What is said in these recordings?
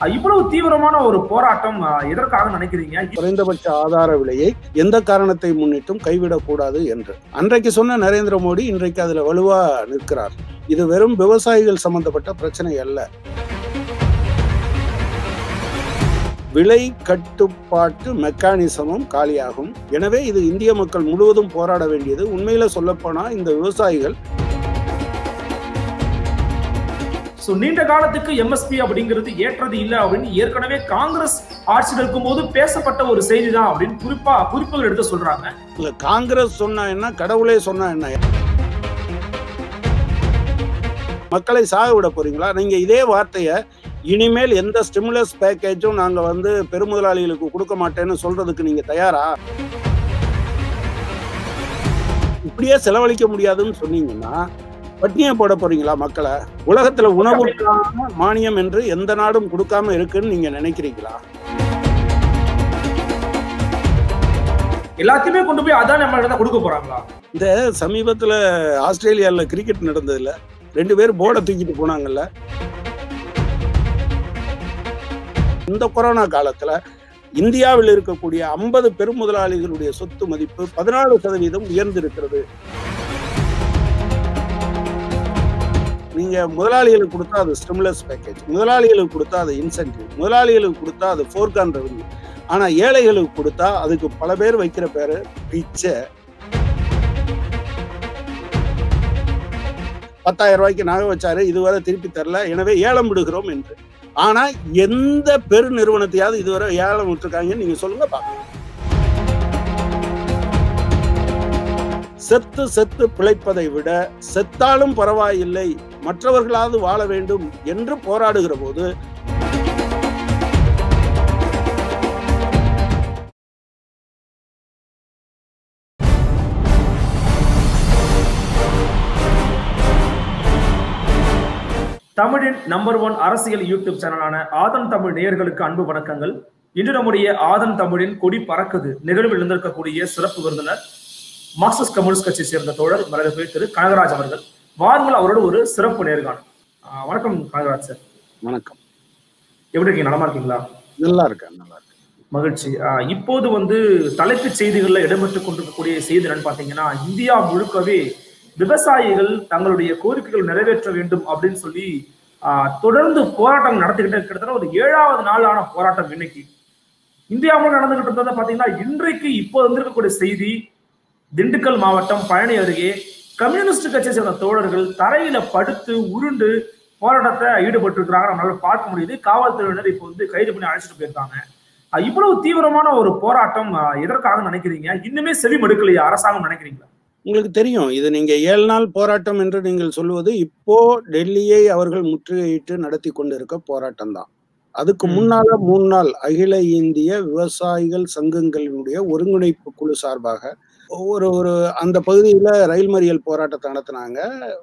அஹ் இவ்வளவு தீவிரமான ஒரு போராட்டம் அஹ் எதற்காக நினைக்கிறீங்க குறைந்தபட்ச ஆதார விலையை எந்த காரணத்தை முன்னிட்டும் கைவிடக்கூடாது என்று அன்றைக்கு சொன்ன நரேந்திர மோடி இன்றைக்கு அதுல வலுவா நிற்கிறார் இது வெறும் விவசாயிகள் சம்பந்தப்பட்ட பிரச்சனை அல்ல விலை கட்டுப்பாட்டு மெக்கானிசமும் காலியாகும் எனவே இது இந்திய மக்கள் முழுவதும் போராட வேண்டியது உண்மையில சொல்லப்போனா இந்த விவசாயிகள் சோ நீண்ட காலத்துக்கு எம்எஸ்பி அப்படிங்கிறது ஏற்றது இல்லை அப்படின்னு ஏற்கனவே காங்கிரஸ் ஆட்சியில் இருக்கும்போது பேசப்பட்ட ஒரு செய்தி தான் அப்படின்னு குறிப்பா குறிப்புகள் எடுத்து சொல்றாங்க இல்ல காங்கிரஸ் சொன்னா என்ன கடவுளே சொன்னா என்ன மக்களை சாக விட போறீங்களா நீங்க இதே வார்த்தைய இனிமேல் எந்த ஸ்டிமுலஸ் பேக்கேஜும் நாங்க வந்து பெருமுதலாளிகளுக்கு கொடுக்க மாட்டேன்னு சொல்றதுக்கு நீங்க தயாரா இப்படியே செலவழிக்க முடியாதுன்னு சொன்னீங்கன்னா பட்டினியை போட போறீங்களா மக்களை உலகத்துல உணவுக்கான மானியம் என்று எந்த நாடும் கொடுக்காம இருக்குன்னு நீங்க நினைக்கிறீங்களா எல்லாத்தையுமே கொண்டு போய் அதான் நம்ம தான் கொடுக்க போறாங்களா இந்த சமீபத்துல ஆஸ்திரேலியால கிரிக்கெட் நடந்ததுல ரெண்டு பேரும் போர்டை தூக்கிட்டு போனாங்கல்ல இந்த கொரோனா காலத்துல இந்தியாவில் இருக்கக்கூடிய ஐம்பது பெருமுதலாளிகளுடைய சொத்து மதிப்பு பதினாலு சதவீதம் உயர்ந்திருக்கிறது நீங்க முதலாளிகளுக்கு கொடுத்தா அது ஸ்டிமுலஸ் பேக்கேஜ் முதலாளிகளுக்கு கொடுத்தா அது இன்சென்டிவ் முதலாளிகளுக்கு கொடுத்தா அது ஃபோர்கான் ரெவன்யூ ஆனா ஏழைகளுக்கு கொடுத்தா அதுக்கு பல பேர் வைக்கிற பேரு பிச்சை பத்தாயிரம் ரூபாய்க்கு நகை வச்சாரு இதுவரை திருப்பி தரல எனவே ஏலம் விடுகிறோம் என்று ஆனா எந்த பெரு நிறுவனத்தையாவது இதுவரை ஏலம் விட்டுருக்காங்கன்னு நீங்க சொல்லுங்க பார்க்கலாம் செத்து செத்து பிழைப்பதை விட செத்தாலும் பரவாயில்லை மற்றவர்களாவது வாழ வேண்டும் என்று போராடுகிற போது தமிழின் நம்பர் ஒன் அரசியல் யூடியூப் சேனலான ஆதன் தமிழ் நேயர்களுக்கு அன்பு வணக்கங்கள் இன்று நம்முடைய ஆதன் தமிழின் கொடி பறக்குது நிகழ்வில் இருந்திருக்கக்கூடிய சிறப்பு விருந்தினர் மார்க்சிஸ்ட் கம்யூனிஸ்ட் கட்சியை சேர்ந்த தோழர் மரகபே திரு கனகராஜ் அவர்கள் வாருங்கள் அவரோட ஒரு சிறப்பு நேர்காணல் ஆஹ் வணக்கம் கனகராஜ் சார் வணக்கம் எப்படி இருக்கீங்க நலமா இருக்கீங்களா நல்லா இருக்கேன் நல்லா இருக்கேன் மகிழ்ச்சி ஆஹ் இப்போது வந்து தலைப்புச் செய்திகள்ல இடம்பெற்றுக் கொண்டிருக்கக்கூடிய செய்தி என்னன்னு பாத்தீங்கன்னா இந்தியா முழுக்கவே விவசாயிகள் தங்களுடைய கோரிக்கைகள் நிறைவேற்ற வேண்டும் அப்படின்னு சொல்லி ஆஹ் தொடர்ந்து போராட்டம் நடத்திக்கிட்டு கிட்டத்தட்ட ஒரு ஏழாவது நாளான போராட்டம் இன்னைக்கு இந்தியாவில் நடந்துகிட்டு இருந்ததை பாத்தீங்கன்னா இன்றைக்கு இப்போ வந்திருக்கக்கூடிய செய்தி திண்டுக்கல் மாவட்டம் பழனி அருகே கம்யூனிஸ்ட் கட்சியை சேர்ந்த தோழர்கள் தரையில படுத்து உருண்டு போராட்டத்தை ஈடுபட்டு இருக்கிறாங்க நம்மளால பார்க்க முடியுது காவல்துறையினர் இப்போ வந்து கைது பண்ணி அழைச்சிட்டு போயிருக்காங்க அஹ் இவ்வளவு தீவிரமான ஒரு போராட்டம் அஹ் எதற்காக நினைக்கிறீங்க இன்னுமே செவி மடுக்கலையா அரசாங்கம் நினைக்கிறீங்களா உங்களுக்கு தெரியும் இது நீங்க ஏழு நாள் போராட்டம் என்று நீங்கள் சொல்லுவது இப்போ டெல்லியை அவர்கள் முற்றுகையிட்டு நடத்தி கொண்டிருக்க போராட்டம் தான் அதுக்கு ம். முன்னால மூணு நாள் அகில இந்திய விவசாயிகள் சங்கங்களினுடைய ஒருங்கிணைப்பு குழு சார்பாக ஒரு ஒரு அந்த பகுதியில ரயில் மறியல் போராட்டத்தை நடத்தினாங்க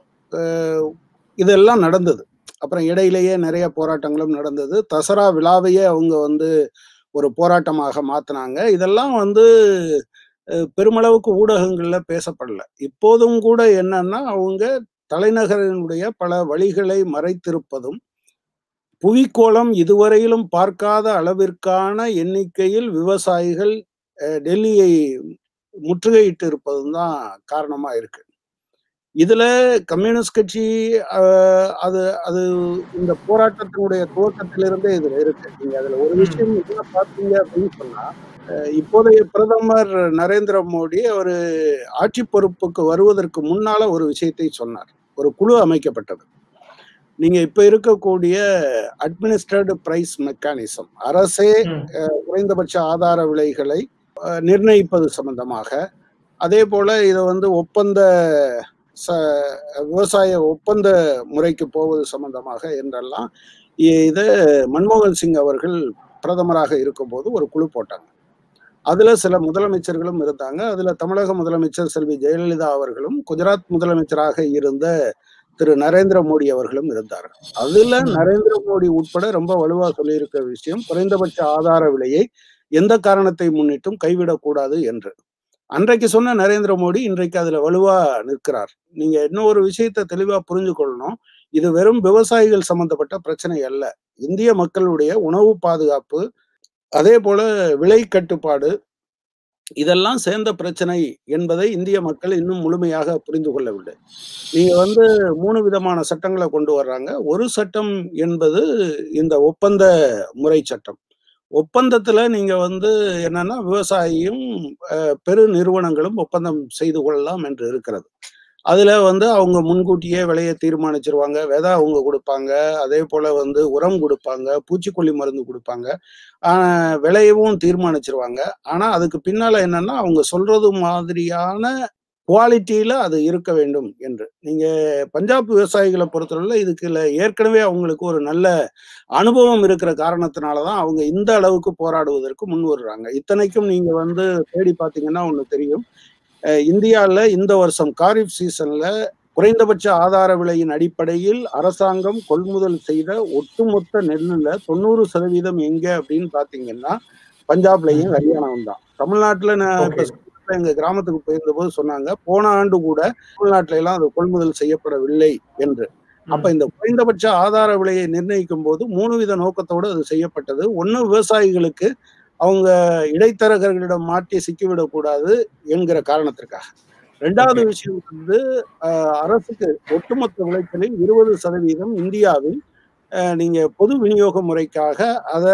அஹ் இதெல்லாம் நடந்தது அப்புறம் இடையிலேயே நிறைய போராட்டங்களும் நடந்தது தசரா விழாவையே அவங்க வந்து ஒரு போராட்டமாக மாத்தினாங்க இதெல்லாம் வந்து அஹ் பெருமளவுக்கு ஊடகங்கள்ல பேசப்படல இப்போதும் கூட என்னன்னா அவங்க தலைநகரினுடைய பல வழிகளை மறைத்திருப்பதும் புவிக்கோளம் இதுவரையிலும் பார்க்காத அளவிற்கான எண்ணிக்கையில் விவசாயிகள் அஹ், டெல்லியை முற்றுகையிட்டு இருப்பதும் தான் காரணமா இருக்கு இதுல கம்யூனிஸ்ட் கட்சி அஹ், அது அது இந்த போராட்டத்தினுடைய துவக்கத்திலிருந்தே இதுல இருக்கு நீங்க அதுல ஒரு ம். விஷயம் என்ன பார்த்தீங்க அப்படின்னு சொன்னா அஹ், இப்போதைய பிரதமர் நரேந்திர மோடி அவர் ஆட்சி பொறுப்புக்கு வருவதற்கு முன்னால ஒரு விஷயத்தை சொன்னார் ஒரு குழு அமைக்கப்பட்டது நீங்க இப்ப இருக்கக்கூடிய அட்மினிஸ்ட்ரேட் பிரைஸ் மெக்கானிசம் அரசே ம். குறைந்தபட்ச ஆதார விலைகளை அஹ், நிர்ணயிப்பது சம்பந்தமாக அதே போல இதை வந்து ஒப்பந்த ச விவசாய ஒப்பந்த முறைக்கு போவது சம்பந்தமாக என்றெல்லாம் இ- இதை மன்மோகன் சிங் அவர்கள் பிரதமராக இருக்கும்போது ஒரு குழு போட்டாங்க அதுல சில முதலமைச்சர்களும் இருந்தாங்க அதுல தமிழக முதலமைச்சர் செல்வி ஜெயலலிதா அவர்களும் குஜராத் முதலமைச்சராக இருந்த திரு நரேந்திர மோடி அவர்களும் இருந்தார்கள் அதுல ம். நரேந்திர மோடி உட்பட ரொம்ப வலுவா சொல்லியிருக்க விஷயம் குறைந்தபட்ச ஆதார விலையை எந்த காரணத்தை முன்னிட்டும் கைவிடக்கூடாது என்று அன்றைக்கு சொன்ன நரேந்திர மோடி இன்றைக்கு அதுல வலுவா நிற்கிறார் நீங்க இன்னும் ஒரு விஷயத்தை தெளிவா புரிஞ்சு கொள்ளணும் இது வெறும் விவசாயிகள் சம்பந்தப்பட்ட பிரச்சனை அல்ல இந்திய மக்களுடைய உணவு பாதுகாப்பு அதே போல விலை கட்டுப்பாடு இதெல்லாம் சேர்ந்த பிரச்சனை என்பதை இந்திய மக்கள் இன்னும் முழுமையாக புரிந்து கொள்ளவில்லை நீங்க வந்து மூணு விதமான சட்டங்களை கொண்டு வர்றாங்க ஒரு சட்டம் என்பது இந்த ஒப்பந்த முறை சட்டம் ஒப்பந்தத்துல நீங்க வந்து என்னன்னா விவசாயியும் அஹ், பெரு நிறுவனங்களும் ஒப்பந்தம் செய்து கொள்ளலாம் என்று இருக்கிறது அதுல வந்து அவங்க முன்கூட்டியே விலையை தீர்மானிச்சிருவாங்க விதை அவங்க கொடுப்பாங்க அதே போல வந்து உரம் கொடுப்பாங்க பூச்சிக்கொல்லி மருந்து கொடுப்பாங்க ஆனா விலையவும் தீர்மானிச்சிருவாங்க ஆனா அதுக்கு பின்னால என்னன்னா அவங்க சொல்றது மாதிரியான குவாலிட்டியில அது இருக்க வேண்டும் என்று நீங்க பஞ்சாப் விவசாயிகளை பொறுத்தவரை இதுக்குல ஏற்கனவே அவங்களுக்கு ஒரு நல்ல அனுபவம் இருக்கிற காரணத்தினாலதான் அவங்க இந்த அளவுக்கு போராடுவதற்கு முன் வர்றாங்க இத்தனைக்கும் நீங்க வந்து தேடி பார்த்தீங்கன்னா ஒண்ணு தெரியும் அஹ் இந்தியால இந்த வருஷம் காரிஃப் சீசன்ல குறைந்தபட்ச ஆதார விலையின் அடிப்படையில் அரசாங்கம் கொள்முதல் செய்த ஒட்டுமொத்த நெல்லுல தொண்ணூறு சதவீதம் எங்க அப்படின்னு பாத்தீங்கன்னா பஞ்சாப்லயும் ஹரியானாவும் தான் தமிழ்நாட்டுல நான் இப்ப Okay. சமீபத்துல எங்க கிராமத்துக்கு போயிருந்த போது சொன்னாங்க போன ஆண்டு கூட தமிழ்நாட்டுல எல்லாம் அது கொள்முதல் செய்யப்படவில்லை என்று அப்ப இந்த குறைந்தபட்ச ஆதார விலையை நிர்ணயிக்கும் போது மூணு வித நோக்கத்தோடு அது செய்யப்பட்டது ஒண்ணு விவசாயிகளுக்கு அவங்க இடைத்தரகர்களிடம் மாட்டி சிக்கிவிடக்கூடாது என்கிற காரணத்திற்காக ரெண்டாவது Okay. விஷயம் வந்து ஆஹ், அரசுக்கு ஒட்டுமொத்த விளைச்சலில் இருபது சதவீதம் இந்தியாவில் ஆஹ், நீங்க பொது விநியோக முறைக்காக அதை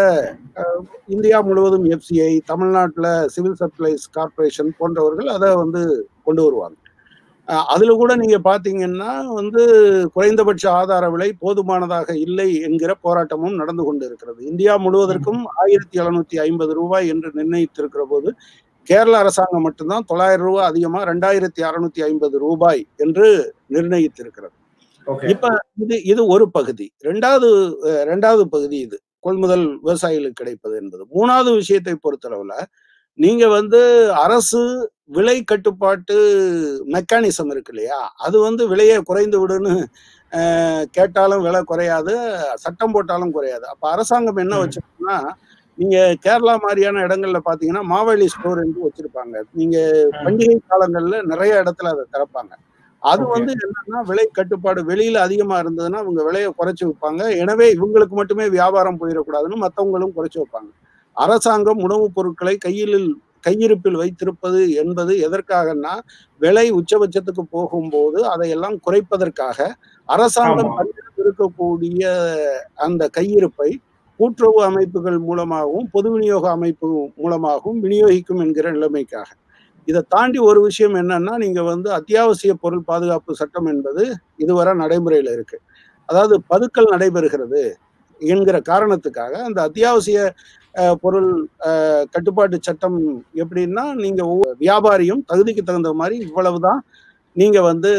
இந்தியா முழுவதும் எஃப்சிஐ தமிழ்நாட்டில் சிவில் சப்ளைஸ் கார்ப்பரேஷன் போன்றவர்கள் அதை வந்து கொண்டு வருவாங்க அஹ் அதுல கூட நீங்க பாத்தீங்கன்னா வந்து குறைந்தபட்ச ஆதார விலை போதுமானதாக இல்லை என்கிற போராட்டமும் நடந்து கொண்டு இருக்கிறது இந்தியா முழுவதற்கும் ஆயிரத்தி எழுநூத்தி ஐம்பது ரூபாய் என்று நிர்ணயித்திருக்கிற போது கேரள அரசாங்கம் மட்டும்தான் தொள்ளாயிரம் ரூபாய் அதிகமா ரெண்டாயிரத்தி அறுநூத்தி ஐம்பது ரூபாய் என்று நிர்ணயித்திருக்கிறது ஓகே இப்ப இது இது ஒரு பகுதி ரெண்டாவது அஹ், ரெண்டாவது பகுதி இது கொள்முதல் விவசாயிகளுக்கு கிடைப்பது என்பது மூணாவது விஷயத்தை பொறுத்தளவுல நீங்க வந்து அரசு விலை கட்டுப்பாட்டு மெக்கானிசம் இருக்கு இல்லையா அது வந்து விலையை குறைந்து விடுன்னு அஹ், கேட்டாலும் விலை குறையாது சட்டம் போட்டாலும் குறையாது அப்ப அரசாங்கம் என்ன ம். வச்சிருக்குன்னா நீங்க கேரளா மாதிரியான இடங்கள்ல பாத்தீங்கன்னா மாவேலி ஸ்டோர் என்று வச்சிருப்பாங்க நீங்க ம். பண்டிகை காலங்கள்ல நிறைய இடத்துல அதை திறப்பாங்க அது Okay. வந்து என்னன்னா விலை கட்டுப்பாடு வெளியில அதிகமா இருந்ததுன்னா இவங்க விலையை குறைச்சு வைப்பாங்க எனவே இவங்களுக்கு மட்டுமே வியாபாரம் போயிடக்கூடாதுன்னு மற்றவங்களும் குறைச்சு வைப்பாங்க அரசாங்கம் உணவுப் பொருட்களை கையில் கையிருப்பில் வைத்திருப்பது என்பது எதற்காகன்னா விலை உச்சபட்சத்துக்கு போகும்போது அதையெல்லாம் குறைப்பதற்காக அரசாங்கம் ஆமா. தன்னிடம் இருக்கக்கூடிய அந்த கையிருப்பை கூட்டுறவு அமைப்புகள் மூலமாகவும் பொது விநியோக அமைப்பு மூலமாகவும் விநியோகிக்கும் என்கிற நிலைமைக்காக இதை தாண்டி ஒரு விஷயம் என்னன்னா நீங்க வந்து அத்தியாவசிய பொருள் பாதுகாப்பு சட்டம் என்பது இதுவரை நடைமுறையில இருக்கு அதாவது பதுக்கல் நடைபெறுகிறது என்கிற காரணத்துக்காக அந்த அத்தியாவசிய அஹ், பொருள் அஹ், கட்டுப்பாட்டு சட்டம் எப்படின்னா நீங்க ஒவ்வொரு வியாபாரியும் தகுதிக்கு தகுந்த மாதிரி இவ்வளவுதான் நீங்க வந்து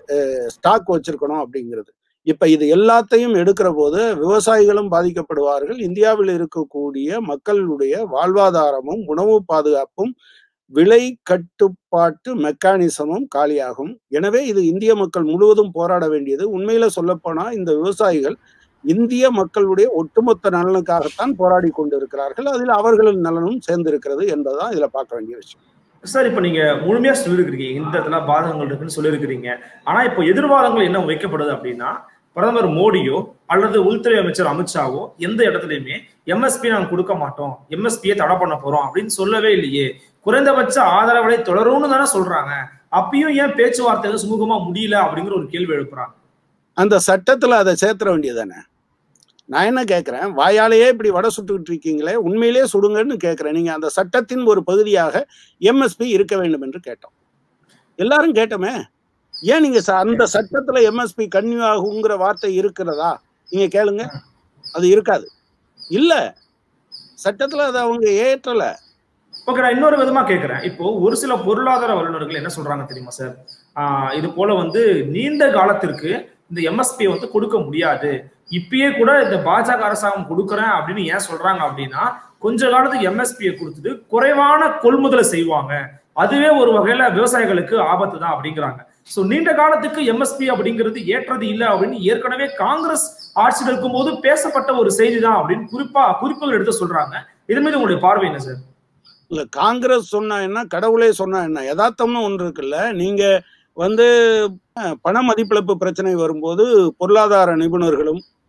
ஸ்டாக் வச்சிருக்கணும் அப்படிங்கிறது இப்ப இது எல்லாத்தையும் எடுக்கிற போது விவசாயிகளும் பாதிக்கப்படுவார்கள் இந்தியாவில் இருக்கக்கூடிய மக்களுடைய வாழ்வாதாரமும் உணவு பாதுகாப்பும் விலை கட்டுப்பாட்டு மெக்கானிசமும் காலியாகும் எனவே இது இந்திய மக்கள் முழுவதும் போராட வேண்டியது உண்மையில சொல்லப்போனா இந்த விவசாயிகள் இந்திய மக்களுடைய ஒட்டுமொத்த நலனுக்காகத்தான் போராடி கொண்டிருக்கிறார்கள் அதில் அவர்களின் நலனும் சேர்ந்திருக்கிறது என்பதுதான் இதுல பார்க்க வேண்டிய விஷயம் சார் இப்ப நீங்க முழுமையா சொல்லியிருக்கிறீங்க இந்த இடத்துல பாதகங்கள் இருக்குன்னு சொல்லியிருக்கிறீங்க ஆனா இப்போ எதிர்வாதங்கள் என்ன வைக்கப்படுது அப்படின்னா பிரதமர் மோடியோ அல்லது உள்துறை அமைச்சர் அமித்ஷாவோ எந்த இடத்துலயுமே எம்எஸ்பி நாங்க கொடுக்க மாட்டோம் எம்எஸ்பியை தடை பண்ண போறோம் அப்படின்னு சொல்லவே இல்லையே குறைந்தபட்ச ஆதரவு விலை தொடரும்னு தானே சொல்றாங்க அப்பயும் ஏன் பேச்சுவார்த்தை எதுவும் சுமூகமா முடியல அப்படிங்கிற ஒரு கேள்வி எழுப்புறாங்க அந்த சட்டத்துல அதை சேர்த்துற வேண்டியதானே நான் என்ன கேட்கிறேன் வாயாலேயே இப்படி வடை சுட்டுக்கிட்டு இருக்கீங்களே உண்மையிலேயே சுடுங்கன்னு கேட்கிறேன் நீங்க அந்த சட்டத்தின் ஒரு பகுதியாக எம்எஸ்பி இருக்க வேண்டும் என்று கேட்டோம் எல்லாரும் கேட்டோமே ஏன் நீங்க ச- அந்த சட்டத்துல எம்எஸ்பி கன்னியூ ஆகுங்கிற வார்த்தை இருக்கிறதா நீங்க கேளுங்க அது இருக்காது இல்ல சட்டத்துல அதை அவங்க ஏற்றல ஓகே நான் இன்னொரு விதமா கேட்கிறேன் இப்போ ஒரு சில பொருளாதார வல்லுநர்கள் என்ன சொல்றாங்க தெரியுமா சார் ஆஹ் இது போல வந்து நீண்ட காலத்திற்கு இந்த எம்எஸ்பி வந்து கொடுக்க முடியாது இப்பயே கூட இந்த பாஜக அரசாங்கம் கொடுக்குறேன் அப்படின்னு ஏன் சொல்றாங்க அப்படின்னா கொஞ்ச காலத்துக்கு எம்எஸ்பியை கொடுத்துட்டு குறைவான கொள்முதலை செய்வாங்க அதுவே ஒரு வகையில விவசாயிகளுக்கு ஆபத்து தான் அப்படிங்கிறாங்க சோ நீண்ட காலத்துக்கு எம்எஸ்பி அப்படிங்கிறது ஏற்றது இல்லை அப்படின்னு ஏற்கனவே காங்கிரஸ் ஆட்சியில் இருக்கும்போது பேசப்பட்ட ஒரு செய்தி தான் அப்படின்னு குறிப்பா குறிப்புகள் எடுத்து சொல்றாங்க இது மீது உங்களுடைய பார்வை என்ன சார் இல்ல காங்கிரஸ் சொன்னா என்ன கடவுளே சொன்னா என்ன யதார்த்தம்னு ஒன்று இருக்குல்ல நீங்க வந்து அஹ், பண மதிப்பிழப்பு பிரச்சனை வரும்போது பொருளாதார நிபுணர்களும்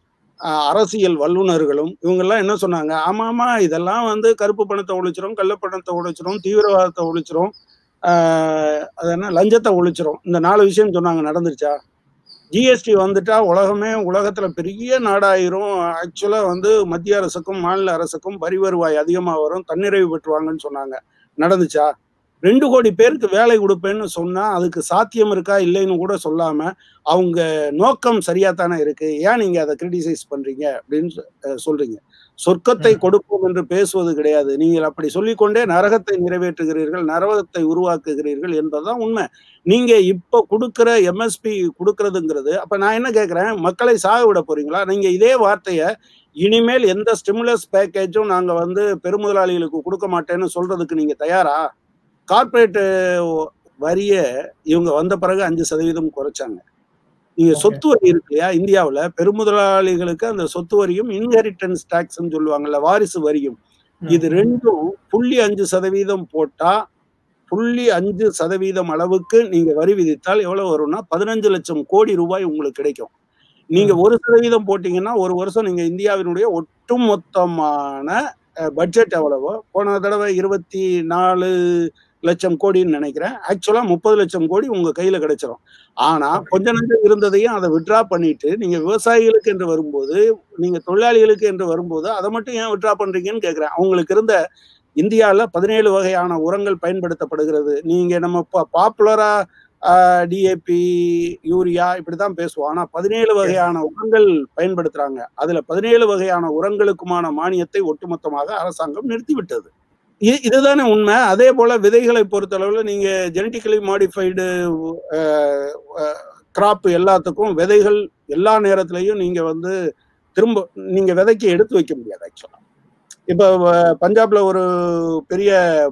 அஹ், அரசியல் வல்லுநர்களும் இவங்கெல்லாம் என்ன சொன்னாங்க ஆமா ஆமா இதெல்லாம் வந்து கருப்பு பணத்தை ஒழிச்சிரும் கள்ள பணத்தை ஒழிச்சிரும் தீவிரவாதத்தை ஒழிச்சிரும் ஆஹ், அது என்ன லஞ்சத்தை ஒழிச்சிரும் இந்த நாலு விஷயம் சொன்னாங்க நடந்துருச்சா ஜிஎஸ்டி வந்துட்டா உலகமே உலகத்துல பெரிய நாடாயிரும் ஆக்சுவலா வந்து மத்திய அரசுக்கும் மாநில அரசுக்கும் வரி வருவாய் அதிகமா வரும் தன்னிறைவு பெற்றுவாங்கன்னு சொன்னாங்க நடந்துச்சா ரெண்டு கோடி பேருக்கு வேலை கொடுப்பேன்னு சொன்னா அதுக்கு சாத்தியம் இருக்கா இல்லைன்னு கூட சொல்லாம அவங்க நோக்கம் சரியா தானே இருக்கு ஏன் நீங்க அதை கிரிட்டிசைஸ் பண்றீங்க அப்படின்னு சொ- அஹ் சொல்றீங்க சொர்க்கத்தை ம். கொடுப்போம் என்று பேசுவது கிடையாது நீங்கள் அப்படி சொல்லிக்கொண்டே நரகத்தை நிறைவேற்றுகிறீர்கள் நரகத்தை உருவாக்குகிறீர்கள் என்பதுதான் உண்மை நீங்க இப்ப கொடுக்கிற எம்எஸ்பி கொடுக்கறதுங்கிறது அப்ப நான் என்ன கேக்குறேன் மக்களை சாக விட போறீங்களா நீங்க இதே வார்த்தைய இனிமேல் எந்த ஸ்டிமுலஸ் பேக்கேஜும் நாங்க வந்து பெருமுதலாளிகளுக்கு கொடுக்க மாட்டேன்னு சொல்றதுக்கு நீங்க தயாரா கார்ப்பரேட் வரிய இவங்க வந்த பிறகு அஞ்சு சதவீதம் குறைச்சாங்க நீங்க Okay. சொத்து வரி இருக்கு இல்லையா இந்தியாவுல பெருமுதலாளிகளுக்கு அந்த சொத்து வரியும் இன்ஹெரிட்டன்ஸ் டாக்ஸ்ன்னு சொல்லுவாங்கல்ல வாரிசு வரியும் இது ரெண்டும் புள்ளி அஞ்சு சதவீதம் போட்டா புள்ளி அஞ்சு சதவீதம் அளவுக்கு நீங்க வரி விதித்தால் எவ்வளவு வரும்னா பதினஞ்சு லட்சம் கோடி ரூபாய் உங்களுக்கு கிடைக்கும் நீங்க ஒரு சதவீதம் போட்டீங்கன்னா ஒரு வருஷம் நீங்க இந்தியாவினுடைய ஒட்டுமொத்தமான பட்ஜெட் எவ்வளவோ போன தடவை இருபத்தி நாலு லட்சம் கோடின்னு நினைக்கிறேன் ஆக்சுவலா முப்பது லட்சம் கோடி உங்க கையில கிடைச்சிரும் ஆனா Okay. கொஞ்ச நஞ்சம் இருந்ததையும் அதை விட்ரா பண்ணிட்டு நீங்க விவசாயிகளுக்கு என்று வரும்போது நீங்க தொழிலாளிகளுக்கு என்று வரும்போது அதை மட்டும் ஏன் விட்ரா பண்றீங்கன்னு கேக்குறேன் அவங்களுக்கு இருந்த இந்தியாவில் பதினேழு வகையான உரங்கள் பயன்படுத்தப்படுகிறது நீங்க நம்ம பாப்புலரா டிஏபி யூரியா இப்படிதான் பேசுவோம் ஆனா பதினேழு வகையான உரங்கள் பயன்படுத்துறாங்க அதுல பதினேழு வகையான உரங்களுக்குமான மானியத்தை ஒட்டுமொத்தமாக அரசாங்கம் நிறுத்திவிட்டது இ- இதுதானே உண்மை அதே போல விதைகளை பொறுத்தளவுல நீங்க ஜெனட்டிக்கலி மாடிஃபைடு கிராப் எல்லாத்துக்கும் விதைகள் எல்லா நேரத்திலையும் நீங்க வந்து திரும்ப நீங்க விதைக்கு எடுத்து வைக்க முடியாது ஆக்சுவலா இப்ப அஹ், பஞ்சாப்ல ஒரு பெரிய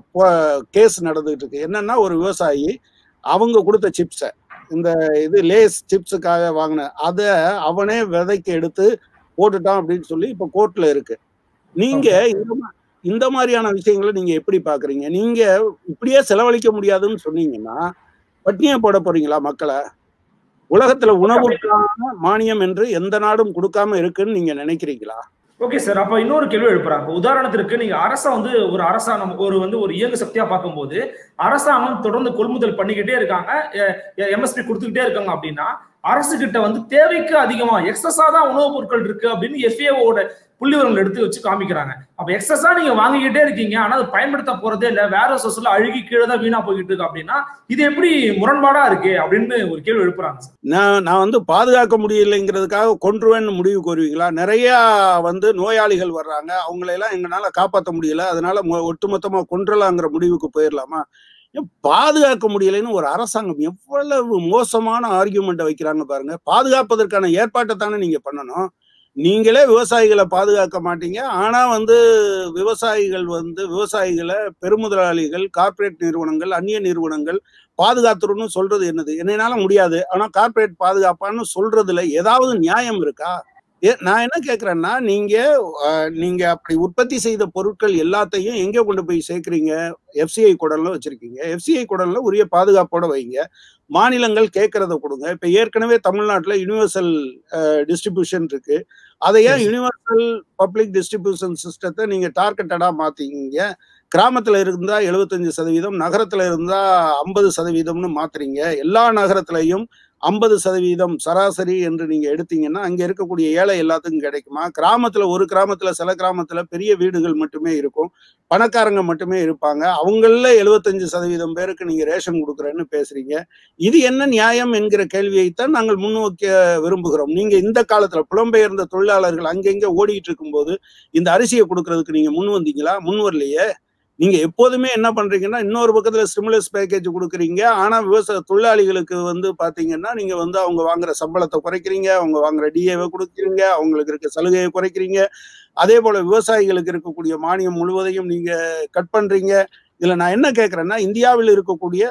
கேஸ் நடந்துகிட்டு இருக்கு என்னன்னா ஒரு விவசாயி அவங்க கொடுத்த சிப்ஸை இந்த இது லேஸ் சிப்ஸுக்காக வாங்கின அதை அவனே விதைக்கு எடுத்து போட்டுட்டான் அப்படின்னு சொல்லி இப்ப கோர்ட்ல இருக்கு நீங்க இந்த மா- இந்த மாதிரியான விஷயங்களை நீங்க எப்படி பாக்குறீங்க நீங்க இப்படியே செலவழிக்க முடியாதுன்னு சொன்னீங்கன்னா பட்டினியா போட போறீங்களா மக்களை உலகத்துல உணவுக்கான மானியம் என்று எந்த நாடும் கொடுக்காம இருக்குன்னு நீங்க நினைக்கிறீங்களா ஓகே சார் அப்ப இன்னொரு கேள்வி எழுப்புறாங்க உதாரணத்திற்கு நீங்க அரச வந்து ஒரு அரசாங்கம் ஒரு வந்து ஒரு இயங்கு சக்தியா பார்க்கும்போது அரசாங்கம் தொடர்ந்து கொள்முதல் பண்ணிக்கிட்டே இருக்காங்க எம்எஸ்பி கொடுத்துக்கிட்டே இருக்காங்க அப்படின்னா அரசு கிட்ட வந்து தேவைக்கு அதிகமா எக்ஸஸா தான் உணவுப் பொருட்கள் இருக்கு அப்படின்னு எஃப்ஏஓட புள்ளிவரங்கள் எடுத்து வச்சு காமிக்கிறாங்க அப்ப எக்ஸஸா நீங்க வாங்கிக்கிட்டே இருக்கீங்க ஆனா அது பயன்படுத்த போறதே இல்ல வேற சொசல அழுகி கீழே தான் வீணா போய்கிட்டு இருக்கு அப்படின்னா இது எப்படி முரண்பாடா இருக்கு அப்படின்னு ஒரு கேள்வி எழுப்புறாங்க சார் நான் நான் வந்து பாதுகாக்க முடியலைங்கிறதுக்காக கொன்றுவேன்னு முடிவு கோருவீங்களா நிறைய வந்து நோயாளிகள் வர்றாங்க அவங்களையெல்லாம் எங்களால காப்பாற்ற முடியல அதனால மொ- ஒட்டுமொத்தமா கொன்றலாங்கிற முடிவுக்கு போயிடலாமா ஏன் பாதுகாக்க முடியலைன்னு ஒரு அரசாங்கம் எவ்வளவு மோசமான ஆர்கியூமெண்ட்டை வைக்கிறாங்க பாருங்க பாதுகாப்பதற்கான ஏற்பாட்டை தானே நீங்க பண்ணணும் நீங்களே விவசாயிகளை பாதுகாக்க மாட்டீங்க ஆனா வந்து விவசாயிகள் வந்து விவசாயிகளை பெருமுதலாளிகள் கார்ப்பரேட் நிறுவனங்கள் அந்நிய நிறுவனங்கள் பாதுகாத்துருன்னு சொல்றது என்னது என்னனால முடியாது ஆனா கார்ப்பரேட் பாதுகாப்பான்னு சொல்றதுல ஏதாவது நியாயம் இருக்கா ஏ நான் என்ன கேக்குறேன்னா நீங்க அஹ், நீங்க அப்படி உற்பத்தி செய்த பொருட்கள் எல்லாத்தையும் எங்க கொண்டு போய் சேர்க்கறீங்க எஃப்சிஐ குடல்ல வச்சிருக்கீங்க எஃப்சிஐ குடல்ல உரிய பாதுகாப்போட வைங்க மாநிலங்கள் கேட்கறத கொடுங்க இப்ப ஏற்கனவே தமிழ்நாட்டுல யுனிவர்சல் டிஸ்ட்ரிபியூஷன் இருக்கு அதை ஏன் Yes. யுனிவர்சல் பப்ளிக் டிஸ்ட்ரிபியூஷன் சிஸ்டத்தை நீங்க டார்கெட்டடா மாத்தீங்க கிராமத்துல இருந்தா எழுபத்தஞ்சு சதவீதம் நகரத்துல இருந்தா ஐம்பது சதவீதம்னு மாத்துறீங்க எல்லா நகரத்திலையும் ஐம்பது சதவீதம் சராசரி என்று நீங்க எடுத்தீங்கன்னா அங்க இருக்கக்கூடிய ஏழை எல்லாத்துக்கும் கிடைக்குமா கிராமத்துல ஒரு கிராமத்துல சில கிராமத்துல பெரிய வீடுகள் மட்டுமே இருக்கும் பணக்காரங்க மட்டுமே இருப்பாங்க அவங்கள எழுபத்தஞ்சு சதவீதம் பேருக்கு நீங்க ரேஷன் கொடுக்குறேன்னு பேசுறீங்க இது என்ன நியாயம் என்கிற கேள்வியைத்தான் நாங்கள் முன்னோக்க விரும்புகிறோம் நீங்க இந்த காலத்துல புலம்பெயர்ந்த தொழிலாளர்கள் அங்கங்க ஓடிட்டு இருக்கும்போது இந்த அரிசியை கொடுக்கறதுக்கு நீங்க முன் வந்தீங்களா முன் வரலையே நீங்க எப்போதுமே என்ன பண்றீங்கன்னா இன்னொரு பக்கத்துல ஸ்டிமுலஸ் பேக்கேஜ் கொடுக்குறீங்க ஆனா விவசாய தொழிலாளிகளுக்கு வந்து பாத்தீங்கன்னா நீங்க வந்து அவங்க வாங்குற சம்பளத்தை குறைக்கிறீங்க அவங்க வாங்குற டிஏவை கொடுக்குறீங்க அவங்களுக்கு இருக்க சலுகையை குறைக்கிறீங்க அதே போல விவசாயிகளுக்கு இருக்கக்கூடிய மானியம் முழுவதையும் நீங்க கட் பண்றீங்க இதுல நான் என்ன கேட்கறேன்னா இந்தியாவில் இருக்கக்கூடிய சி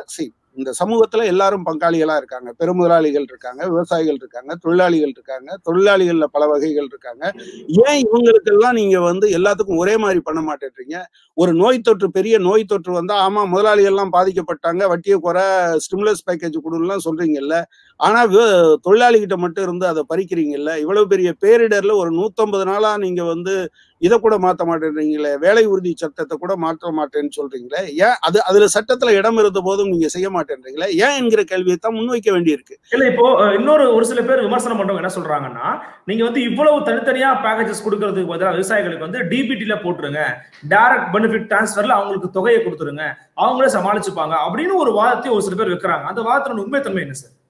இந்த சமூகத்துல எல்லாரும் பங்காளிகளா இருக்காங்க பெருமுதலாளிகள் இருக்காங்க விவசாயிகள் இருக்காங்க தொழிலாளிகள் இருக்காங்க தொழிலாளிகள்ல பல வகைகள் இருக்காங்க ஏன் இவங்களுக்கெல்லாம் நீங்க வந்து எல்லாத்துக்கும் ஒரே மாதிரி பண்ண மாட்டேன்றீங்க ஒரு நோய் தொற்று பெரிய நோய் தொற்று வந்தா ஆமா முதலாளிகள் எல்லாம் பாதிக்கப்பட்டாங்க வட்டியை குறை ஸ்டிமுலஸ் பேக்கேஜ் கொடுலாம் சொல்றீங்கல்ல ஆனா வி- தொழிலாளிகிட்ட மட்டும் இருந்து அதை பறிக்கிறீங்கல்ல இவ்வளவு பெரிய பேரிடர்ல ஒரு நூத்தம்பது நாளா நீங்க வந்து இதை கூட மாத்த மாட்டேன்றீங்களே வேலை உறுதி சட்டத்தை கூட மாற்ற மாட்டேன்னு சொல்றீங்களே ஏன் அது அதுல சட்டத்துல இடம் இருந்த போதும் நீங்க செய்ய மாட்டேன்றீங்களே ஏன் என்கிற கேள்வியை தான் முன்வைக்க வேண்டியிருக்கு இல்ல இப்போ அஹ், இன்னொரு ஒரு சில பேர் விமர்சனம் பண்றவங்க என்ன சொல்றாங்கன்னா நீங்க வந்து இவ்வளவு தனித்தனியா பேக்கேஜஸ் கொடுக்கறதுக்கு பதிலாக விவசாயிகளுக்கு வந்து டிபிடில போட்டுருங்க டைரக்ட் பெனிஃபிட் டிரான்ஸ்ஃபர்ல அவங்களுக்கு தொகையை கொடுத்துருங்க அவங்களே சமாளிச்சுப்பாங்க அப்படின்னு ஒரு வாதத்தை ஒரு சில பேர் வைக்கிறாங்க அந்த வாதத்தோட உண்மைத்தன்மை என்ன சார்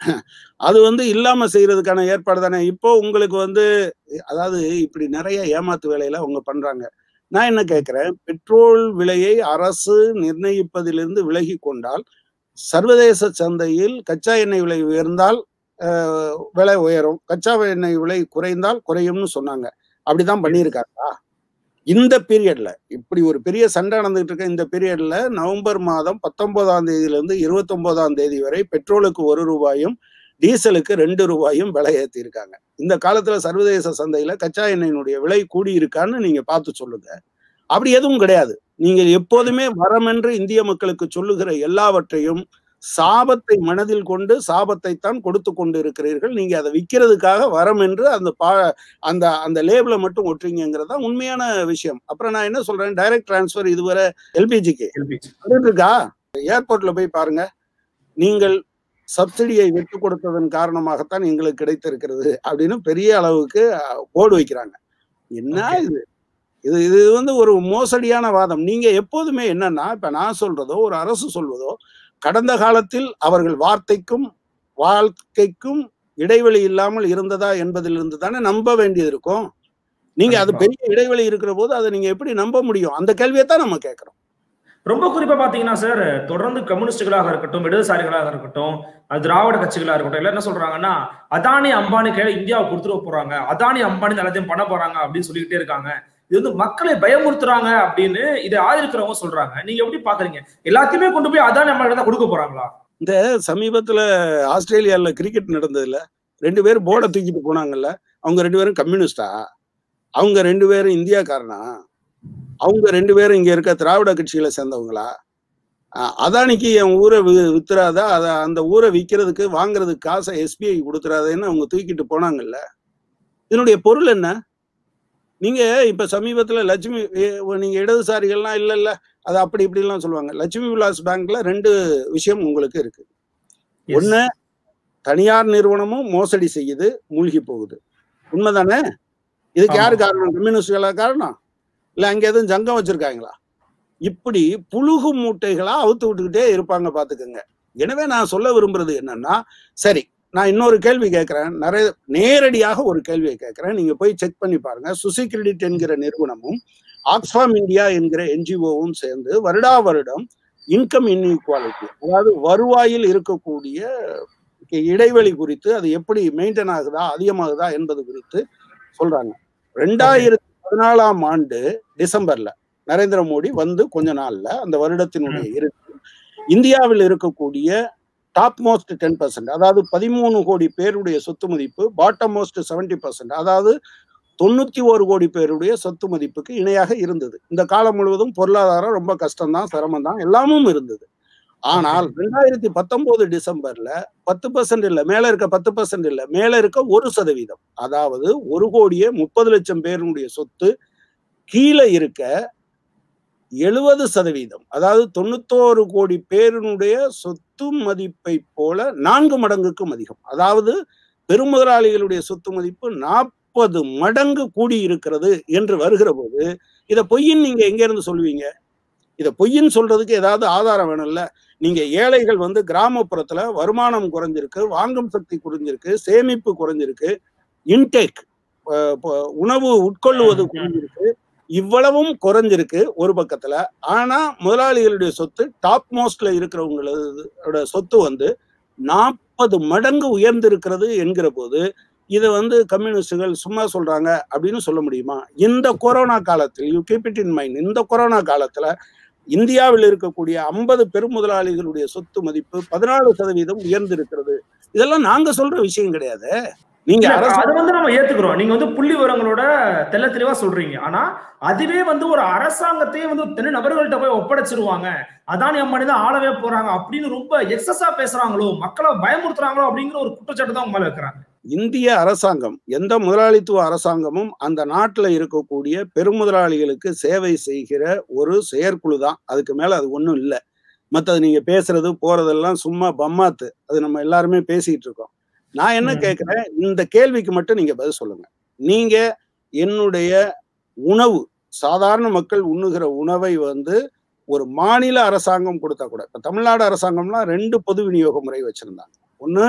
அது வந்து இல்லாம செய்யறதுக்கான ஏற்பாடு தானே இப்போ உங்களுக்கு வந்து அதாவது இப்படி நிறைய ஏமாத்து வேலையில அவங்க பண்றாங்க நான் என்ன கேட்கிறேன் பெட்ரோல் விலையை அரசு நிர்ணயிப்பதிலிருந்து விலகி கொண்டால் சர்வதேச சந்தையில் கச்சா எண்ணெய் விலை உயர்ந்தால் அஹ், விலை உயரும் கச்சா எண்ணெய் விலை குறைந்தால் குறையும்னு சொன்னாங்க அப்படிதான் பண்ணியிருக்காங்களா இந்த பீரியட்ல இப்படி ஒரு பெரிய சண்டை நடந்துகிட்டு இருக்க இந்த பீரியட்ல நவம்பர் மாதம் பத்தொன்பதாம் தேதியில இருந்து இருபத்தி ஒன்பதாம் தேதி வரை பெட்ரோலுக்கு ஒரு ரூபாயும் டீசலுக்கு ரெண்டு ரூபாயும் விலை ஏத்தி இருக்காங்க இந்த காலத்துல சர்வதேச சந்தையில கச்சா எண்ணெயினுடைய விலை கூடி இருக்கான்னு நீங்க பார்த்து சொல்லுங்க அப்படி எதுவும் கிடையாது நீங்கள் எப்போதுமே வரமென்று இந்திய மக்களுக்கு சொல்லுகிற எல்லாவற்றையும் சாபத்தை மனதில் கொண்டு சாபத்தை தான் கொடுத்து கொண்டு இருக்கிறீர்கள் நீங்க அதை விற்கிறதுக்காக வரம் என்று அந்த பா அந்த அந்த லேபிளை மட்டும் ஒட்டுறீங்கிறது தான் உண்மையான விஷயம் அப்புறம் நான் என்ன சொல்றேன் டைரக்ட் டிரான்ஸ்ஃபர் இதுவரை எல்பிஜிக்கு வந்துட்டு இருக்கா ஏர்போர்ட்ல போய் பாருங்க நீங்கள் சப்சிடியை விட்டு கொடுத்ததன் காரணமாகத்தான் எங்களுக்கு கிடைத்திருக்கிறது அப்படின்னு பெரிய அளவுக்கு போர்டு வைக்கிறாங்க என்ன Okay. இது இது இது வந்து ஒரு மோசடியான வாதம் நீங்க எப்போதுமே என்னன்னா இப்ப நான் சொல்றதோ ஒரு அரசு சொல்வதோ கடந்த காலத்தில் அவர்கள் வார்த்தைக்கும் வாழ்க்கைக்கும் இடைவெளி இல்லாமல் இருந்ததா என்பதிலிருந்து தானே நம்ப வேண்டியது இருக்கும் நீங்க அது கண்டிப்பா. பெரிய இடைவெளி இருக்கிற போது அதை நீங்க எப்படி நம்ப முடியும் அந்த கேள்வியை தான் நம்ம கேட்கிறோம் ரொம்ப குறிப்பா பாத்தீங்கன்னா சார் தொடர்ந்து கம்யூனிஸ்டுகளாக இருக்கட்டும் இடதுசாரிகளாக இருக்கட்டும் அது திராவிட கட்சிகளா இருக்கட்டும் எல்லாம் என்ன சொல்றாங்கன்னா அதானி அம்பானி கையில இந்தியாவை கொடுத்துட போறாங்க அதானி அம்பானி தான் எல்லாத்தையும் பண்ண போறாங்க அப்படின்னு சொல்லிக்கிட்டே இருக்காங்க இது வந்து மக்களை பயமுறுத்துறாங்க அப்படின்னு இதை ஆதரிக்கிறவங்க சொல்றாங்க நீங்க எப்படி பாக்குறீங்க எல்லாத்தையுமே கொண்டு போய் அதானி அம்பானி தான் கொடுக்க போறாங்களா சமீபத்துல ஆஸ்திரேலியால கிரிக்கெட் நடந்ததுல ரெண்டு பேரும் போர்டை தூக்கிட்டு போனாங்கல்ல அவங்க ரெண்டு பேரும் கம்யூனிஸ்டா அவங்க ரெண்டு பேரும் இந்தியாக்காரனா அவங்க ரெண்டு பேரும் இங்க இருக்க திராவிட கட்சிகளை சேர்ந்தவங்களா அஹ் அதானிக்கு என் ஊரை வி- வித்துறாதா அத அந்த ஊரை விற்கிறதுக்கு வாங்குறதுக்கு காசை எஸ்பிஐ கொடுத்துறாதேன்னு அவங்க தூக்கிட்டு போனாங்கல்ல இதனுடைய பொருள் என்ன நீங்க இப்ப சமீபத்துல லட்சுமி ஏ- நீங்க இடதுசாரிகள்லாம் இல்ல இல்ல அது அப்படி இப்படிலாம் சொல்லுவாங்க லட்சுமி விலாஸ் பேங்க்ல ரெண்டு விஷயம் உங்களுக்கு இருக்கு Yes. ஒண்ணு தனியார் நிறுவனமும் மோசடி செய்யுது மூழ்கி போகுது உண்மைதானே இதுக்கு யாரு ஆமா. காரணம் கம்யூனிஸ்டுகளா காரணம் இல்ல அங்க எதுவும் ஜங்கம் வச்சிருக்காங்களா இப்படி புழுகு மூட்டைகளா அவுத்து விட்டுக்கிட்டே இருப்பாங்க பாத்துக்கோங்க எனவே நான் சொல்ல விரும்புறது என்னன்னா சரி நான் இன்னொரு கேள்வி கேட்கிறேன் நிறைய நேரடியாக ஒரு கேள்வியை கேட்கிறேன் நீங்க போய் செக் பண்ணி பாருங்க சுசி கிரெடிட் என்கிற நிறுவனமும் ஆக்ஸ்ஃபார்ம் இந்தியா என்கிற என்ஜிஓவும் சேர்ந்து வருடா வருடம் இன்கம் இன்இக்வாலிட்டி அதாவது வருவாயில் இருக்கக்கூடிய இடைவெளி குறித்து அது எப்படி மெயின்டைன் ஆகுதா அதிகமாகுதா என்பது குறித்து சொல்றாங்க ரெண்டாயிரத்தி பதினாலாம் ஆண்டு டிசம்பர்ல நரேந்திர மோடி வந்து கொஞ்ச நாள்ல அந்த வருடத்தினுடைய இறுதி இந்தியாவில் இருக்கக்கூடிய டாப் மோஸ்ட் டென் பர்சன்ட் அதாவது பதிமூணு கோடி பேருடைய சொத்து மதிப்பு பாட்டம் மோஸ்ட் செவன்டி பர்சன்ட் அதாவது தொண்ணூத்தி ஒரு கோடி பேருடைய சொத்து மதிப்புக்கு இணையாக இருந்தது இந்த காலம் முழுவதும் பொருளாதாரம் ரொம்ப கஷ்டம்தான் சிரமம் தான் எல்லாமும் இருந்தது ஆனால் ரெண்டாயிரத்தி பத்தொன்பது டிசம்பர்ல பத்து பர்சன்ட் இல்ல மேல இருக்க பத்து பர்சன்ட் இல்ல மேல இருக்க ஒரு சதவீதம் அதாவது ஒரு கோடியே முப்பது லட்சம் பேருடைய சொத்து கீழே இருக்க எழுபது சதவீதம் அதாவது தொண்ணூத்தோரு கோடி பேருடைய சொத்து மதிப்பை போல நான்கு மடங்குக்கும் அதிகம் அதாவது பெருமுதலாளிகளுடைய சொத்து மதிப்பு நாற்பது மடங்கு கூடி இருக்கிறது என்று வருகிற போது இத பொய்யின் நீங்க எங்க இருந்து சொல்லுவீங்க இத பொய்ன்னு சொல்றதுக்கு ஏதாவது ஆதாரம் வேணும்ல நீங்க ஏழைகள் வந்து கிராமப்புறத்துல வருமானம் குறைஞ்சிருக்கு வாங்கும் சக்தி குறைஞ்சிருக்கு சேமிப்பு குறைஞ்சிருக்கு இன்டேக் உணவு உட்கொள்ளுவது குறைஞ்சிருக்கு இவ்வளவும் குறைஞ்சிருக்கு ஒரு பக்கத்துல ஆனா முதலாளிகளுடைய சொத்து டாப் மோஸ்ட்ல இருக்கிறவங்களோட சொத்து வந்து நாற்பது மடங்கு உயர்ந்திருக்கிறது என்கிற போது இதை வந்து கம்யூனிஸ்டுகள் சும்மா சொல்றாங்க அப்படின்னு சொல்ல முடியுமா இந்த கொரோனா காலத்தில் you keep it in mind இந்த கொரோனா காலத்துல இந்தியாவில் இருக்கக்கூடிய ஐம்பது பெருமுதலாளிகளுடைய சொத்து மதிப்பு பதினாலு சதவீதம் உயர்ந்திருக்கிறது இதெல்லாம் நாங்க சொல்ற விஷயம் கிடையாது நீங்க இல்ல, அரசு அதை வந்து நம்ம ஏத்துக்கிறோம் நீங்க வந்து புள்ளி விவரங்களோட தெள்ள தெளிவா சொல்றீங்க ஆனா அதுவே வந்து ஒரு அரசாங்கத்தையே வந்து தனி நபர்கள்ட்ட போய் ஒப்படைச்சிருவாங்க அதானி அம்பானி தான் ஆளவே போறாங்க அப்படின்னு ரொம்ப எக்ஸஸா பேசுறாங்களோ மக்களை பயமுறுத்துறாங்களோ அப்படிங்கிற ஒரு குற்றச்சாட்டு தான் உங்க மேல வைக்கிறாங்க இந்திய அரசாங்கம் எந்த முதலாளித்துவ அரசாங்கமும் அந்த நாட்டுல இருக்கக்கூடிய பெருமுதலாளிகளுக்கு சேவை செய்கிற ஒரு செயற்குழு தான் அதுக்கு மேல அது ஒண்ணும் இல்லை மற்றது நீங்க பேசுறது போறதெல்லாம் சும்மா பம்மாத்து அது நம்ம எல்லாருமே பேசிட்டு இருக்கோம் நான் என்ன ம். கேட்கிறேன் இந்த கேள்விக்கு மட்டும் நீங்க பதில் சொல்லுங்க நீங்க என்னுடைய உணவு சாதாரண மக்கள் உண்ணுகிற உணவை வந்து ஒரு மாநில அரசாங்கம் கொடுத்தா கூட இப்ப தமிழ்நாடு அரசாங்கம்லாம் ரெண்டு பொது விநியோக முறை வச்சிருந்தாங்க ஒண்ணு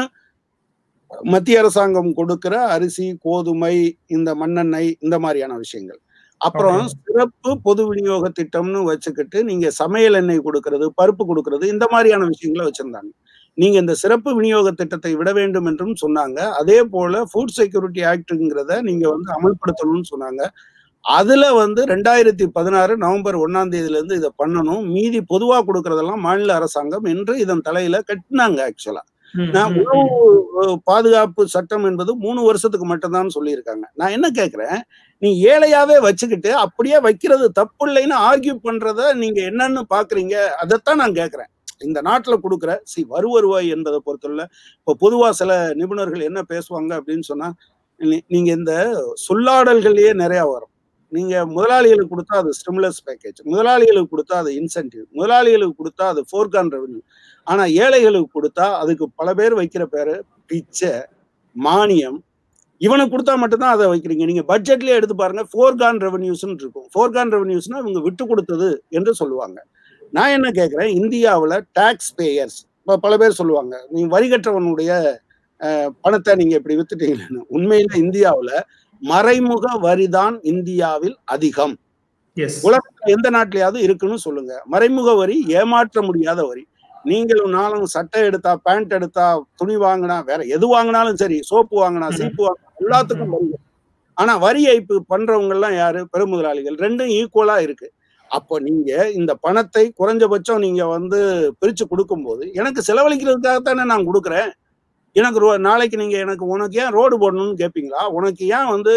மத்திய அரசாங்கம் கொடுக்கிற அரிசி கோதுமை இந்த மண்ணெண்ணெய் இந்த மாதிரியான விஷயங்கள் அப்புறம் Okay. சிறப்பு பொது விநியோக திட்டம்னு வச்சுக்கிட்டு நீங்க சமையல் எண்ணெய் கொடுக்கறது பருப்பு கொடுக்கறது இந்த மாதிரியான விஷயங்களை வச்சிருந்தாங்க நீங்க இந்த சிறப்பு விநியோக திட்டத்தை விட வேண்டும் என்றும் சொன்னாங்க அதே போல ஃபுட் செக்யூரிட்டி ஆக்ட்ங்கிறத நீங்க வந்து அமல்படுத்தணும்னு சொன்னாங்க அதுல வந்து ரெண்டாயிரத்தி பதினாறு நவம்பர் ஒன்னாம் தேதியில இருந்து இதை பண்ணணும் மீதி பொதுவா கொடுக்கறதெல்லாம் மாநில அரசாங்கம் என்று இதன் தலையில கட்டினாங்க ஆக்சுவலா ம், நான் ம், உணவு ம். அஹ், பாதுகாப்பு சட்டம் என்பது மூணு வருஷத்துக்கு மட்டும்தான் சொல்லியிருக்காங்க நான் என்ன கேட்கிறேன் நீ ஏழையாவே வச்சுக்கிட்டு அப்படியே வைக்கிறது தப்பு இல்லைன்னு ஆர்கியூ பண்றத நீங்க என்னன்னு பாக்குறீங்க அதைத்தான் நான் கேட்கிறேன் இந்த நாட்டுல கொடுக்குற சி வரு வருவாய் என்பதை பொறுத்தவரை இப்போ பொதுவா சில நிபுணர்கள் என்ன பேசுவாங்க அப்படின்னு சொன்னா நீ- நீங்க இந்த சொல்லாடல்கள்லயே நிறைய வரும் நீங்க முதலாளிகளுக்கு கொடுத்தா அது ஸ்டிமுலஸ் பேக்கேஜ் முதலாளிகளுக்கு கொடுத்தா அது இன்சென்டிவ் முதலாளிகளுக்கு கொடுத்தா அது ஃபோர்கான் ரெவன்யூ ஆனா ஏழைகளுக்கு கொடுத்தா அதுக்கு பல பேர் வைக்கிற பேரு பிச்சை மானியம் இவனுக்கு கொடுத்தா மட்டும்தான் அதை வைக்கிறீங்க நீங்க பட்ஜெட்லயே எடுத்து பாருங்க ஃபோர்கான் ரெவன்யூஸ்னு இருக்கும் ஃபோர்கான் ரெவன்யூஸ்னா இவங்க விட்டு கொடுத்தது என்று சொல்லுவாங்க நான் என்ன கேட்கிறேன் இந்தியாவுல டாக்ஸ் பேயர்ஸ் இப்போ பல பேர் சொல்லுவாங்க நீங்க வரி கட்டுறவனுடைய அஹ், பணத்தை நீங்க இப்படி வித்துட்டீங்கன்னு உண்மையில இந்தியாவுல மறைமுக வரிதான் இந்தியாவில் அதிகம் Yes. உலகத்துல எந்த நாட்டிலயாவது இருக்குன்னு சொல்லுங்க மறைமுக வரி ஏமாற்ற முடியாத வரி நீங்களும் நானும் சட்டை எடுத்தா பேண்ட் எடுத்தா துணி வாங்கினா வேற எது வாங்கினாலும் சரி சோப்பு வாங்கினா ம். சீப்பு வாங்கினா எல்லாத்துக்கும் வரி வரும். ஆனா வரி ஏய்ப்பு பண்றவங்க எல்லாம் யாரு பெருமுதலாளிகள் ரெண்டும் ஈக்குவலா இருக்கு அப்போ நீங்க இந்த பணத்தை குறைஞ்சபட்சம் நீங்க வந்து பிரிச்சு கொடுக்கும்போது எனக்கு செலவழிக்கிறதுக்காகத்தானே நான் கொடுக்குறேன் எனக்கு ரோ- நாளைக்கு நீங்க எனக்கு உனக்கு ஏன் ரோடு போடணும்னு கேட்பீங்களா உனக்கு ஏன் வந்து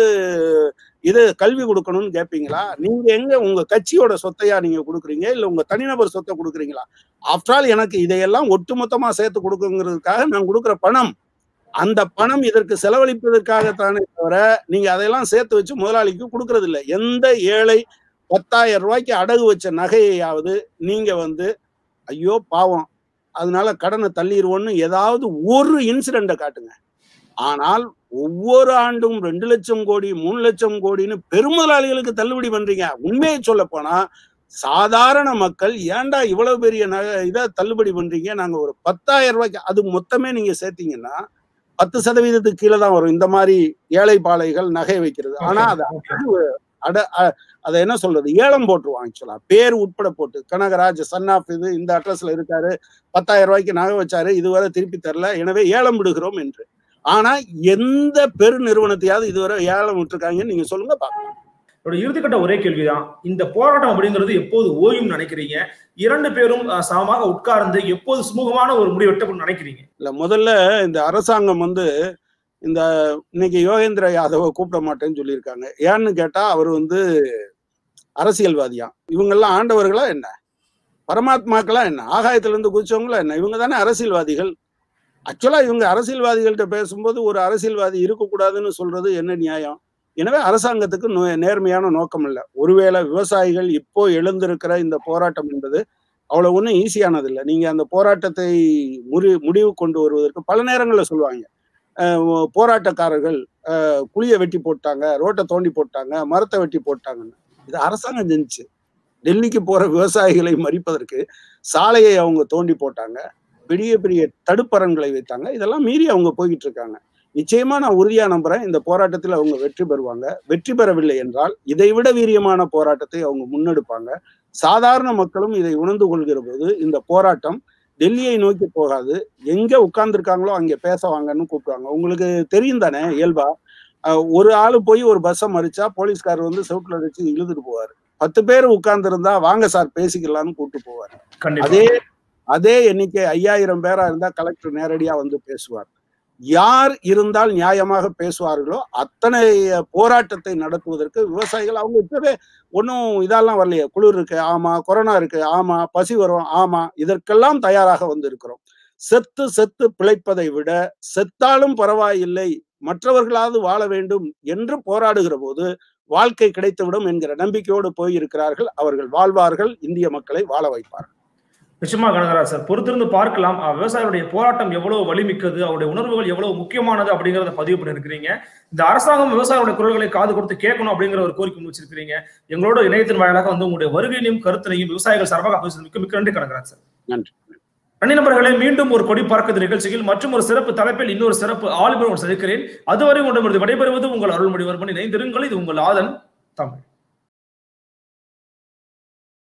இது கல்வி கொடுக்கணும்னு கேட்பீங்களா நீங்க எங்க உங்க கட்சியோட சொத்தையா நீங்க கொடுக்குறீங்க இல்ல உங்க தனிநபர் சொத்தை கொடுக்குறீங்களா ஆஃப்டர் ஆல் எனக்கு இதையெல்லாம் ஒட்டுமொத்தமா சேர்த்து கொடுக்குங்கிறதுக்காக நான் கொடுக்குற பணம் அந்த பணம் இதற்கு செலவழிப்பதற்காகத்தானே தவிர நீங்க அதையெல்லாம் சேர்த்து வச்சு முதலாளிக்கு கொடுக்கறது இல்லை எந்த ஏழை பத்தாயிரம் ரூபாய்க்கு அடகு வச்ச நகையையாவது நீங்க வந்து ஐயோ பாவம் அதனால கடனை தள்ளிடுவோன்னு ஏதாவது ஒரு இன்சிடென்ட்டை காட்டுங்க ஆனால் ஒவ்வொரு ஆண்டும் ரெண்டு லட்சம் கோடி மூணு லட்சம் கோடின்னு பெருமுதலாளிகளுக்கு தள்ளுபடி பண்றீங்க உண்மையை சொல்ல போனா சாதாரண மக்கள் ஏன்டா இவ்வளவு பெரிய நகை இதை தள்ளுபடி பண்றீங்க நாங்க ஒரு பத்தாயிரம் ரூபாய்க்கு அது மொத்தமே நீங்க சேர்த்தீங்கன்னா பத்து சதவீதத்துக்கு கீழே தான் வரும் இந்த மாதிரி ஏழை பாளைகள் நகை வைக்கிறது ஆனா அது Okay. அட அ- அதை என்ன சொல்றது ஏலம் போட்டுருவான் ஆக்சுவலா பேர் உட்பட போட்டு கனகராஜ் சன் ஆஃப் இது இந்த அட்ரஸ்ல இருக்காரு பத்தாயிரம் ரூபாய்க்கு நகை வச்சாரு இதுவரை திருப்பி தரல எனவே ஏலம் விடுகிறோம் என்று ஆனா எந்த பெரு நிறுவனத்தையாவது இதுவரை ஏலம் விட்டுருக்காங்கன்னு நீங்க சொல்லுங்க பாக்கலாம் என்னோட இறுதிக்கட்ட ஒரே கேள்விதான் இந்த போராட்டம் அப்படிங்கிறது எப்போது ஓயும் நினைக்கிறீங்க இரண்டு பேரும் அஹ், சமமாக உட்கார்ந்து எப்போது சுமூகமான ஒரு முடிவு எட்டப்படும் நினைக்கிறீங்க இல்ல முதல்ல இந்த அரசாங்கம் வந்து இந்த இன்னைக்கு யோகேந்திர யாதவை கூப்பிட மாட்டேன்னு சொல்லியிருக்காங்க ஏன்னு கேட்டா அவர் வந்து அரசியல்வாதியா இவங்கெல்லாம் ஆண்டவர்களா என்ன பரமாத்மாக்களா என்ன ஆகாயத்துல இருந்து குதிச்சவங்களா என்ன இவங்க தானே அரசியல்வாதிகள் ஆக்சுவலா இவங்க அரசியல்வாதிகள்கிட்ட பேசும்போது ஒரு அரசியல்வாதி இருக்கக்கூடாதுன்னு சொல்றது என்ன நியாயம் எனவே அரசாங்கத்துக்கு நோ- நேர்மையான நோக்கம் இல்லை ஒருவேளை விவசாயிகள் இப்போ எழுந்திருக்கிற இந்த போராட்டம் என்பது அவ்வளவு ஒன்றும் ஈஸியானது இல்லை நீங்க அந்த போராட்டத்தை முறி முடிவு கொண்டு வருவதற்கு பல நேரங்களில் சொல்லுவாங்க அஹ் போராட்டக்காரர்கள் அஹ் குழியை வெட்டி போட்டாங்க ரோட்டை தோண்டி போட்டாங்க மரத்தை வெட்டி போட்டாங்கன்னு இது அரசாங்கம் செஞ்சுச்சு டெல்லிக்கு போற விவசாயிகளை மறிப்பதற்கு சாலையை அவங்க தோண்டி போட்டாங்க பெரிய பெரிய தடுப்பரன்களை வைத்தாங்க இதெல்லாம் மீறி அவங்க போய்கிட்டு இருக்காங்க நிச்சயமா நான் உறுதியா நம்புறேன் இந்த போராட்டத்தில் அவங்க வெற்றி பெறுவாங்க வெற்றி பெறவில்லை என்றால் இதைவிட வீரியமான போராட்டத்தை அவங்க முன்னெடுப்பாங்க சாதாரண மக்களும் இதை உணர்ந்து கொள்கிற போது இந்த போராட்டம் டெல்லியை நோக்கி போகாது எங்க உட்கார்ந்துருக்காங்களோ அங்க பேச வாங்கன்னு கூப்பிடுவாங்க உங்களுக்கு தெரியும் தானே இயல்பா அஹ் ஒரு ஆளு போய் ஒரு பஸ்ஸை மறிச்சா போலீஸ்காரர் வந்து செவுட்டில் வச்சு இழுத்துட்டு போவார் பத்து பேர் உட்கார்ந்து இருந்தா வாங்க சார் பேசிக்கலாம்னு கூட்டு போவார் கண்டிப்பா அதே அதே எண்ணிக்கை ஐயாயிரம் பேரா இருந்தா கலெக்டர் நேரடியா வந்து பேசுவார் யார் இருந்தால் நியாயமாக பேசுவார்களோ அத்தனை போராட்டத்தை நடத்துவதற்கு விவசாயிகள் அவங்க இப்பவே ஒன்றும் இதெல்லாம் வரலையே குளிர் இருக்கு ஆமா கொரோனா இருக்கு ஆமா பசி வரும் ஆமா இதற்கெல்லாம் தயாராக வந்திருக்கிறோம் செத்து செத்து பிழைப்பதை விட செத்தாலும் பரவாயில்லை மற்றவர்களாவது வாழ வேண்டும் என்று போராடுகிற போது வாழ்க்கை கிடைத்துவிடும் என்கிற நம்பிக்கையோடு போயிருக்கிறார்கள் அவர்கள் வாழ்வார்கள் இந்திய மக்களை வாழ வைப்பார்கள் நிச்சயமா கனகராஜ் சார் பொறுத்திருந்து பார்க்கலாம் அஹ், விவசாயிகளுடைய போராட்டம் எவ்வளவு வலிமிக்கது அவருடைய உணர்வுகள் எவ்வளவு முக்கியமானது அப்படிங்கறத பதிவு பண்ணிருக்கிறீங்க இந்த அரசாங்கம் விவசாயிகளுடைய குரல்களை காது கொடுத்து கேட்கணும் அப்படிங்கிற ஒரு கோரிக்கை முன் வச்சிருக்கிறீங்க எங்களோட இணையத்தின் வாயிலாக வந்து உங்களுடைய வருகையினையும் கருத்தினையும் விவசாயிகள் சார்பாக பேசுறது மிக்க மிக்க நன்றி கனகராஜ் சார் நன்றி நன்றி நண்பர்களே மீண்டும் ஒரு கொடி பார்க்கது நிகழ்ச்சியில் மற்றும் ஒரு சிறப்பு தலைப்பில் இன்னொரு சிறப்பு ஆளுநர் சந்திக்கிறேன் அதுவரை உங்களிடமிருந்து விடைபெறுவது உங்கள் அருள்மொழிவர்மன் இணைந்திருங்கள் இது உங்கள் ஆதன் தமிழ்